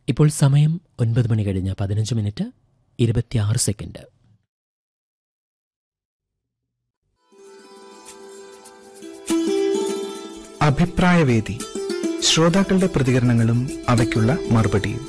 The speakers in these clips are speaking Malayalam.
ഇപ്പോൾ സമയം ഒൻപത് മണി കഴിഞ്ഞ് പതിനഞ്ച് മിനിറ്റ് ഇരുപത്തിയാറ് സെക്കൻഡ് അഭിപ്രായവേദി ശ്രോതാക്കളുടെ പ്രതികരണങ്ങളും അവയ്ക്കുള്ള മറുപടിയും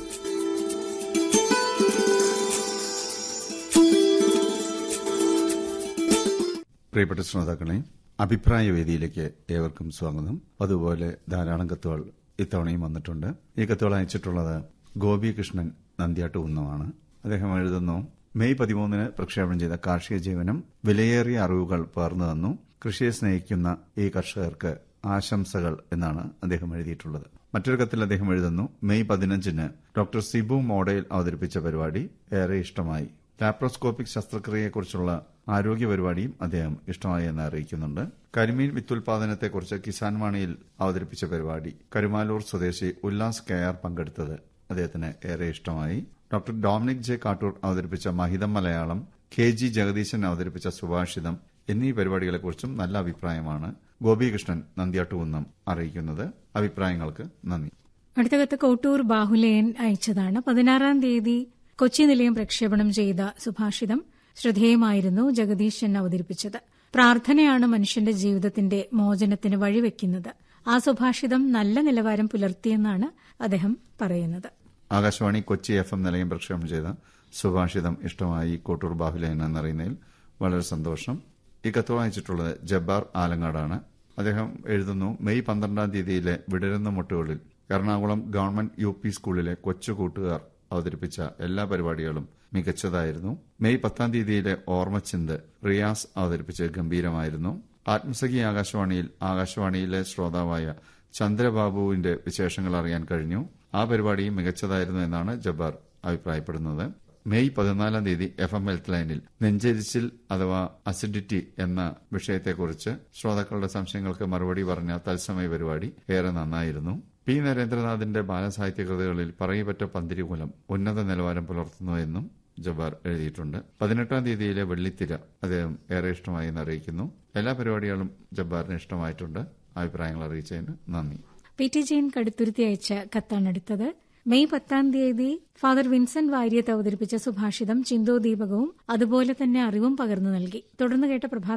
പ്രിയപ്പെട്ട ശ്രോതാക്കളെ അഭിപ്രായ വേദിയിലേക്ക് ഏവർക്കും സ്വാഗതം അതുപോലെ ധാരാളം കത്തുകൾ ഇത്തവണയും വന്നിട്ടുണ്ട് ഈ കത്തുകൾ അയച്ചിട്ടുള്ളത് ഗോപികൃഷ്ണൻ നന്ദ്യാട്ട് കുന്നമാണ് അദ്ദേഹം എഴുതുന്നു മെയ് പതിമൂന്നിന് പ്രക്ഷേപണം ചെയ്ത കാർഷിക ജീവനം വിലയേറിയ അറിവുകൾ പകർന്നു തന്നു കൃഷിയെ സ്നേഹിക്കുന്ന ഈ കർഷകർക്ക് ആശംസകൾ എന്നാണ് അദ്ദേഹം എഴുതിയിട്ടുള്ളത് മറ്റൊരു കത്തിൽ അദ്ദേഹം എഴുതുന്നു മെയ് പതിനഞ്ചിന് ഡോക്ടർ സിബു മോഡയിൽ അവതരിപ്പിച്ച പരിപാടി ഏറെ ഇഷ്ടമായി ലാപ്രോസ്കോപ്പിക് ശസ്ത്രക്രിയയെക്കുറിച്ചുള്ള ആരോഗ്യ പരിപാടിയും അദ്ദേഹം ഇഷ്ടമായി എന്ന് അറിയിക്കുന്നുണ്ട് കരിമീൻ വിത്തുൽപാദനത്തെക്കുറിച്ച് കിസാൻ വാണിയിൽ അവതരിപ്പിച്ച പരിപാടി കരുമാലൂർ സ്വദേശി ഉല്ലാസ് കെ ആർ പങ്കെടുത്തത് അദ്ദേഹത്തിന് ഏറെ ഇഷ്ടമായി ഡോക്ടർ ഡൊമിനിക് ജെ കാട്ടൂർ അവതരിപ്പിച്ച മഹിതം മലയാളം കെ ജി ജഗദീശൻ അവതരിപ്പിച്ച സുഭാഷിതം എന്നീ പരിപാടികളെക്കുറിച്ചും നല്ല അഭിപ്രായമാണ് ഗോപികൃഷ്ണൻ നന്ദിയാട്ടുകുന്നം അറിയിക്കുന്നത് അഭിപ്രായങ്ങൾക്ക് നന്ദി അടുത്ത കത്ത് കോട്ടൂർ ബാഹുലേയൻ അയച്ചതാണ് പതിനാറാം തീയതി കൊച്ചി നിലയം പ്രക്ഷേപണം ചെയ്ത സുഭാഷിതം ശ്രദ്ധേയമായിരുന്നു ജഗദീശൻ അവതരിപ്പിച്ചത് പ്രാർത്ഥനയാണ് മനുഷ്യന്റെ ജീവിതത്തിന്റെ മോചനത്തിന് വഴിവെക്കുന്നത് ആ സുഭാഷിതം നല്ല നിലവാരം പുലർത്തിയെന്നാണ് അദ്ദേഹം പറയുന്നത് ആകാശവാണി കൊച്ചി എഫ് എം നിലയം പ്രക്ഷേപണം ചെയ്ത സുഭാഷിതം ഇഷ്ടമായി കോട്ടൂർ ബാഹുലേൻ എന്നറിയുന്നതിൽ വളരെ സന്തോഷം ഈ കത്ത് വായിച്ചിട്ടുള്ളത് ജബ്ബാർ ആലങ്ങാടാണ് അദ്ദേഹം എഴുതുന്നു മെയ് പന്ത്രണ്ടാം തീയതിയിലെ വിടരുന്ന മുട്ടുകളിൽ എറണാകുളം ഗവൺമെന്റ് യു പി സ്കൂളിലെ കൊച്ചു കൂട്ടുകാർ അവതരിപ്പിച്ച എല്ലാ പരിപാടികളും മികച്ചതായിരുന്നു മെയ് പത്താം തീയതിയിലെ ഓർമ്മച്ചിന്ത് റിയാസ് അവതരിപ്പിച്ച് ഗംഭീരമായിരുന്നു ആത്മസഖി ആകാശവാണിയിൽ ആകാശവാണിയിലെ ശ്രോതാവായ ചന്ദ്രബാബുവിന്റെ വിശേഷങ്ങൾ അറിയാൻ കഴിഞ്ഞു ആ പരിപാടിയും മികച്ചതായിരുന്നു എന്നാണ് ജബ്ബാർ അഭിപ്രായപ്പെടുന്നത് മെയ് പതിനാലാം തീയതി എഫ് എം ഹെൽത്ത് ലൈനിൽ നെഞ്ചരിച്ചിൽ അഥവാ അസിഡിറ്റി എന്ന വിഷയത്തെക്കുറിച്ച് ശ്രോതാക്കളുടെ സംശയങ്ങൾക്ക് മറുപടി പറഞ്ഞ തത്സമയ പരിപാടി ഏറെ നന്നായിരുന്നു പി നരേന്ദ്രനാഥിന്റെ ബാലസാഹിത്യ കൃതികളിൽ പറയപ്പെട്ട പന്തിരികുലം ഉന്നത നിലവാരം പുലർത്തുന്നുവെന്നും ജബ്ബാർ എഴുതിയിട്ടുണ്ട് പതിനെട്ടാം തീയതിയിലെ വെള്ളിത്തിര അദ്ദേഹം ഏറെ ഇഷ്ടമായി എന്ന് അറിയിക്കുന്നു എല്ലാ പരിപാടികളും ജബ്ബാറിന് ഇഷ്ടമായിട്ടുണ്ട് അഭിപ്രായങ്ങൾ അറിയിച്ചതിന് നന്ദി പി ടി ജെയിൻ കടുത്തുരുത്തി അയച്ച കത്താണ് അടുത്തത് മെയ് പത്താം തീയതി ഫാദർ വിൻസെന്റ് വാര്യത്ത് അവതരിപ്പിച്ച സുഭാഷിതം ചിന്തോദീപകവും അതുപോലെ തന്നെ അറിവും പകർന്നു നൽകി തുടർന്ന് കേട്ട പ്രഭാത